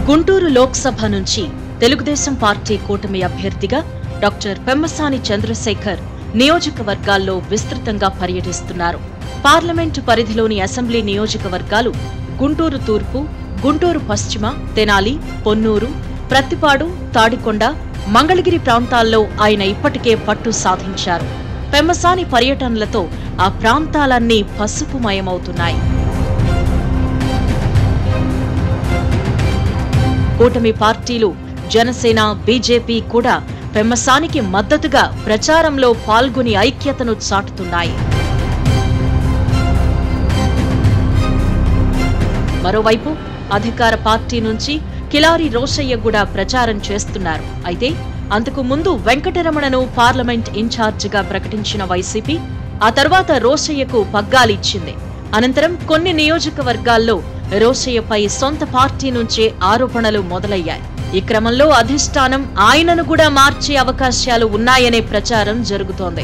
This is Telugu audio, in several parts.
గుంటూరు లోక్సభ నుంచి తెలుగుదేశం పార్టీ కూటమి అభ్యర్థిగా డాక్టర్ పెమ్మసాని చంద్రశేఖర్ నియోజకవర్గాల్లో విస్తృతంగా పర్యటిస్తున్నారు పార్లమెంటు పరిధిలోని అసెంబ్లీ నియోజకవర్గాలు గుంటూరు తూర్పు గుంటూరు పశ్చిమ తెనాలి పొన్నూరు ప్రత్తిపాడు తాడికొండ మంగళగిరి ప్రాంతాల్లో ఆయన ఇప్పటికే పట్టు సాధించారు పెమ్మసాని పర్యటనలతో ఆ ప్రాంతాలన్నీ పసుపుమయమవుతున్నాయి కూటమి పార్టీలు జనసేన బీజేపీ కూడా పెమ్మసానికి మద్దతుగా ప్రచారంలో పాల్గొని ఐక్యతను చాటుతున్నాయి మరోవైపు అధికార పార్టీ నుంచి కిలారి రోషయ్య కూడా ప్రచారం చేస్తున్నారు అయితే అంతకు ముందు వెంకటరమణను పార్లమెంట్ ఇన్ఛార్జిగా ప్రకటించిన వైసీపీ ఆ తర్వాత రోషయ్యకు పగ్గాలిచ్చింది అనంతరం కొన్ని నియోజకవర్గాల్లో రోషయ్యపై సొంత పార్టీ నుంచే ఆరోపణలు మొదలయ్యాయి ఈ క్రమంలో అధిష్టానం ఆయనను కూడా మార్చే అవకాశాలు ఉన్నాయనే ప్రచారం జరుగుతోంది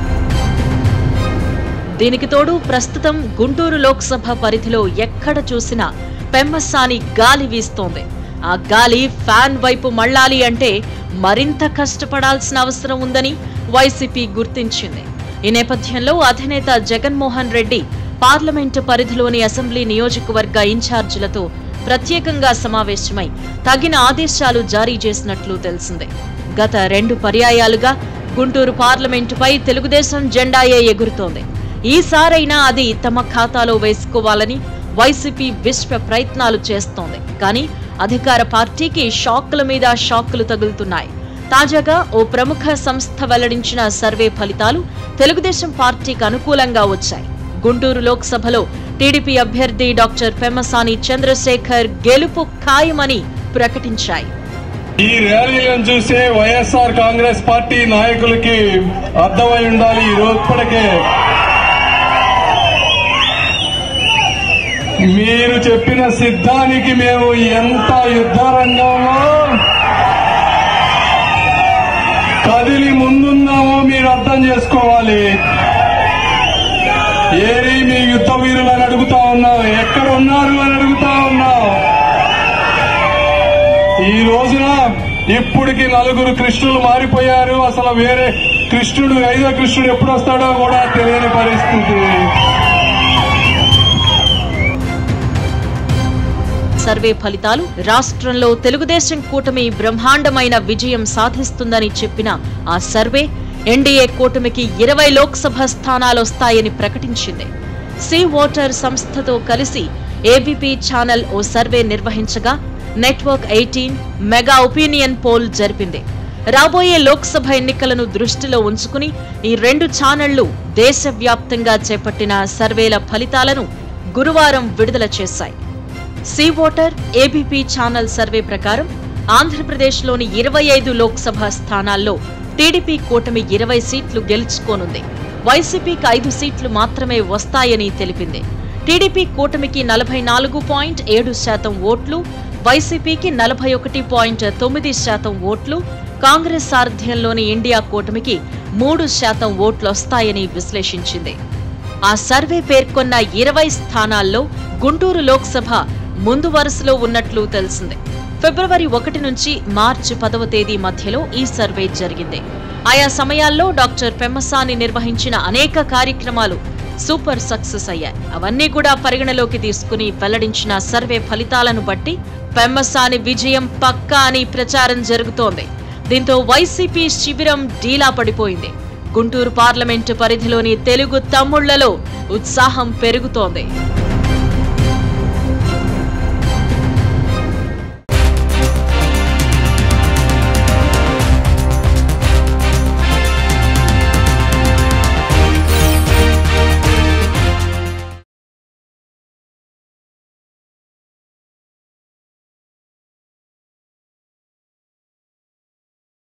దీనికి తోడు ప్రస్తుతం గుంటూరు లోక్సభ పరిధిలో ఎక్కడ చూసినా పెమ్మసాని గాలి వీస్తోంది ఆ గాలి ఫ్యాన్ వైపు మళ్ళాలి అంటే మరింత కష్టపడాల్సిన అవసరం ఉందని వైసీపీ గుర్తించింది ఈ నేపథ్యంలో అధినేత జగన్మోహన్ రెడ్డి పార్లమెంటు పరిధిలోని అసెంబ్లీ నియోజకవర్గ ఇన్ఛార్జీలతో ప్రత్యేకంగా సమావేశమై తగిన ఆదేశాలు జారీ చేసినట్లు తెలిసిందే గత రెండు పర్యాయాలుగా గుంటూరు పార్లమెంటుపై తెలుగుదేశం జెండాయే ఎగురుతోంది ఈసారైనా అది తమ ఖాతాలో వేసుకోవాలని వైసీపీ విశ్వ ప్రయత్నాలు చేస్తోంది కానీ అధికార పార్టీకి షాక్ల మీద షాక్లు తగులుతున్నాయి తాజాగా ఓ ప్రముఖ సంస్థ వెల్లడించిన సర్వే ఫలితాలు తెలుగుదేశం పార్టీకి అనుకూలంగా వచ్చాయి గుంటూరు లోక్సభలో టీడీపీ అభ్యర్థి డాక్టర్ పెమ్మసాని చంద్రశేఖర్ గెలుపు ఖాయమని ప్రకటించాయి ఈ ర్యాలీలను చూసే వైఎస్ఆర్ కాంగ్రెస్ పార్టీ నాయకులకి అర్థమై ఉండాలి ఈ రోజు ఇప్పటికే మీరు చెప్పిన సిద్ధానికి మేము ఎంత యుద్ధ రంగంలో కదిలి ముందున్నామో మీరు అర్థం చేసుకోవాలి ఏరి మీ యుద్ధ వీరులను అడుగుతా ఉన్నాం ఎక్కడ ఉన్నారు అని అడుగుతా ఉన్నాం ఈ రోజున ఇప్పటికి నలుగురు కృష్ణులు మారిపోయారు అసలు వేరే కృష్ణుడు ఐదో కృష్ణుడు ఎప్పుడు వస్తాడో కూడా తెలియని పరిస్థితి సర్వే ఫలితాలు రాష్ట్రంలో తెలుగుదేశం కూటమి బ్రహ్మాండమైన విజయం సాధిస్తుందని చెప్పిన ఆ సర్వే ఎన్డీఏ కూటమికి ఇరవై లోక్సభ స్థానాలొస్తాయని ప్రకటించింది సీ వాటర్ సంస్థతో కలిసి ఏబీపీ ఛానల్ ఓ సర్వే నిర్వహించగా network eighteen mega opinion poll జరిపింది రాబోయే లోక్సభ ఎన్నికలను దృష్టిలో ఉంచుకుని ఈ రెండు ఛానళ్లు దేశవ్యాప్తంగా చేపట్టిన సర్వేల ఫలితాలను గురువారం విడుదల చేశాయి C voter ABP channel survey ప్రకారం ఆంధ్రప్రదేశ్లోని ఇరవై ఐదు లోక్సభ స్థానాల్లో టీడీపీ కూటమి ఇరవై సీట్లు గెలుచుకోనుంది వైసీపీకి ఐదు సీట్లు మాత్రమే వస్తాయని తెలిపింది టీడీపీ కూటమికి నలభై నాలుగు పాయింట్ ఏడు శాతం ఓట్లు వైసీపీకి నలభై ఒకటి పాయింట్ తొమ్మిది శాతం ఓట్లు కాంగ్రెస్ సారథ్యంలోని ఇండియా కూటమికి మూడు శాతం ఓట్లొస్తాయని విశ్లేషించింది ఆ సర్వే పేర్కొన్న ఇరవై స్థానాల్లో గుంటూరు లోక్సభ ముందు వరుసలో ఉన్నట్లు తెలిసింది ఫిబ్రవరి ఒకటి నుంచి మార్చి పదవ తేదీ మధ్యలో ఈ సర్వే జరిగింది ఆయా సమయాల్లో డాక్టర్ పెమ్మసాని నిర్వహించిన అనేక కార్యక్రమాలు సూపర్ సక్సెస్ అయ్యాయి అవన్నీ కూడా పరిగణలోకి తీసుకుని వెల్లడించిన సర్వే ఫలితాలను బట్టి పెమ్మసాని విజయం పక్కా అని ప్రచారం జరుగుతోంది దీంతో వైసీపీ శిబిరం డీలా పడిపోయింది గుంటూరు పార్లమెంటు పరిధిలోని తెలుగు తమ్ముళ్లలో ఉత్సాహం పెరుగుతోంది